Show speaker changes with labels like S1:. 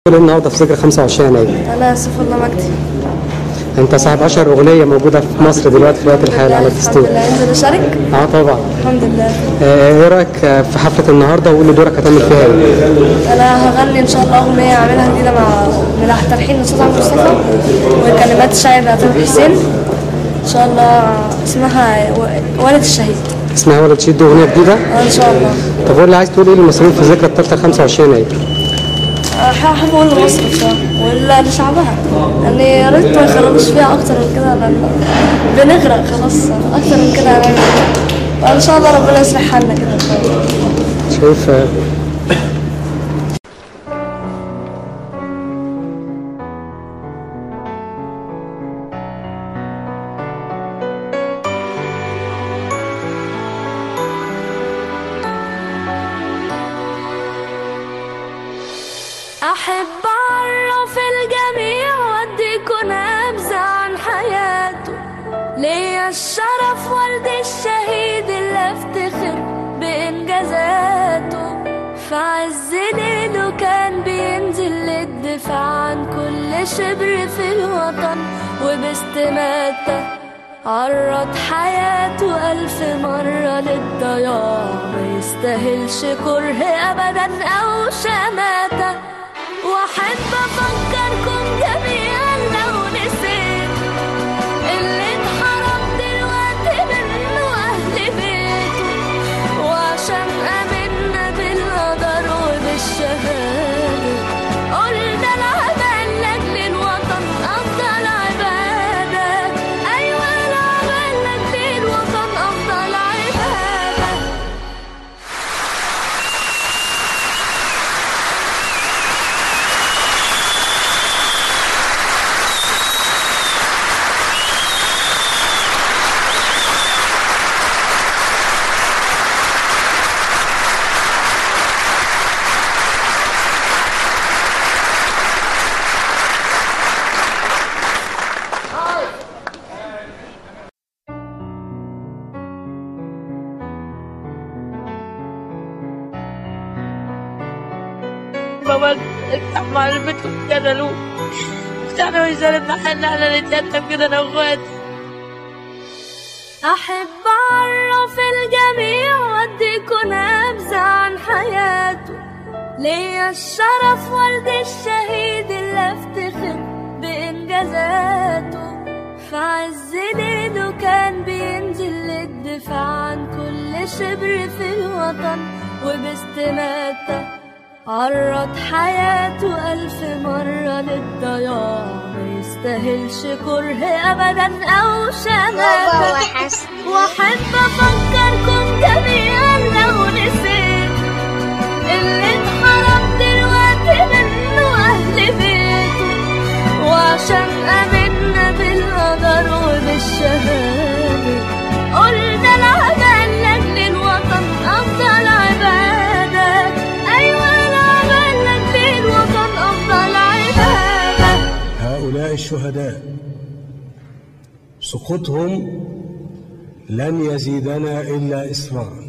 S1: ايه النهارده في ذكرى 25 يناير
S2: انا سيف الله مجدي
S1: انت صاحب اشهر اغنيه موجوده في مصر دلوقتي في الوقت الحالي على
S2: الحمد
S1: الفيستول
S2: لله انزل اشارك
S1: اه طبعا
S2: الحمد لله
S1: آه، ايه رايك آه، في حفله النهارده وقول لي دورك هتعمل فيها ايه
S2: انا هغني ان شاء الله اغنيه اعملها جديده مع من تلحين الاستاذ عبد مصطفى وكلمات الشاعر عطيه حسين ان شاء الله اسمها و- ولد الشهيد
S1: اسمها ولد شيد دي اغنيه جديده
S2: آه، ان شاء الله
S1: طب قول لي عايز تقول ايه للمصريين في ذكرى الثالثه 25 يناير
S2: آه، حابب اقول لمصر بصراحه ولا لشعبها يعني يا ريت ما يخربوش فيها اكتر من كده لان بنغرق خلاص اكتر من كده هنعمل إيه؟ وان شاء الله ربنا يصلح حالنا كده ان شاء الله
S1: شايف آه،
S2: أحب أعرف الجميع وأديكوا نبذة عن حياته ليا الشرف والدي الشهيد اللي أفتخر بإنجازاته في عز ليله كان بينزل للدفاع عن كل شبر في الوطن وباستماتة عرض حياته ألف مرة للضياع ما يستاهلش كره أبدا أو شماتة وأحب أفكركم جميعا لو نسيت اللي اتحرم دلوقتي منه أهل بيته وعشان آمنا بالقدر وبالشهادة قلنا العمل لأجل الوطن أفضل عبادة أيوة العمل لأجل الوطن أفضل عبادة
S3: بابا افتح مع البيت كده له افتحنا ويسلم محلنا احنا نتكلم كده انا واخواتي
S2: أحب أعرف الجميع وأديكوا نبذة عن حياته ليا الشرف والدي الشهيد اللي أفتخر بإنجازاته في عز ليله كان بينزل للدفاع عن كل شبر في الوطن وباستماتة عرض حياته ألف مرة للضياع ما يستاهلش كره أبدا أو شماتة وأحب أفكركم جميعا لو نسيت اللي اتحرم دلوقتي منه أهل بيته وعشان آمنا بالقدر وبالشهادة قلنا العمل لأجل الوطن أفضل عبادة أيوة العمل لأجل الوطن أفضل عبادة
S4: هؤلاء الشهداء سقوطهم لن يزيدنا الا اصرارا